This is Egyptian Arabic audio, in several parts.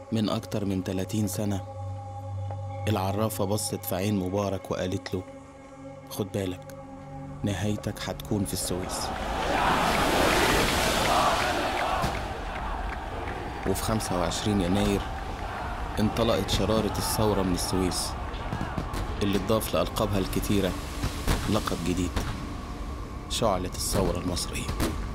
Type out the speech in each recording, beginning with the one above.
من أكتر من 30 سنة العرافة بصت في عين مبارك وقالت له خد بالك نهايتك هتكون في السويس وفي 25 يناير انطلقت شرارة الثورة من السويس اللي اتضاف لألقابها الكتيرة لقب جديد شعلة الثورة المصرية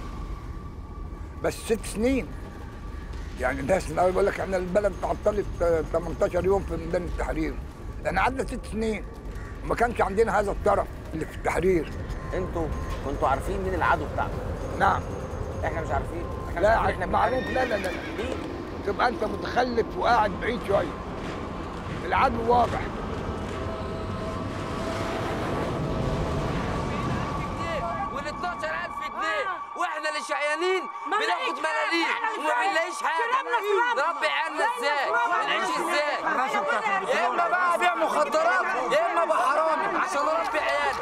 بس ست سنين يعني الناس من الاول بيقول لك احنا البلد تعطلت آه، 18 يوم في ميدان التحرير احنا قعدنا ست سنين وما كانش عندنا هذا الطرف اللي في التحرير انتوا كنتوا عارفين مين العدو بتاعكم نعم احنا مش عارفين احنا مش لا عارفين احنا معروف بنحارب لا لا لا ليه تبقى انت متخلف وقاعد بعيد شويه العدو واضح وال 12000 جنيه واحنا اللي شقيانين بنلاقيش بناخد حاجة، ملاليم إحنا مش وما لاقيين. بنلاقيش حاجه كلامنا كلام. نربي عيالنا ازاي ونعيش ازاي الرشوة بتاعت يا اما بقى ابيع مخدرات يا اما ابقى حرامي عشان اربي عيالي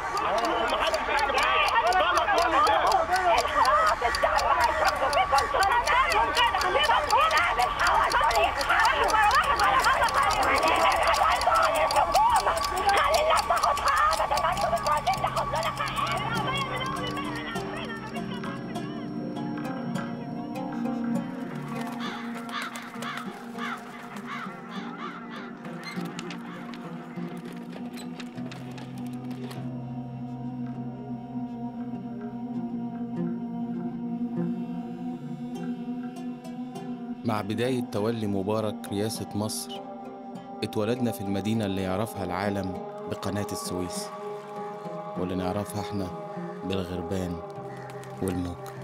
مع بداية تولي مبارك رئاسة مصر اتولدنا في المدينة اللي يعرفها العالم بقناة السويس واللي نعرفها احنا بالغربان والموج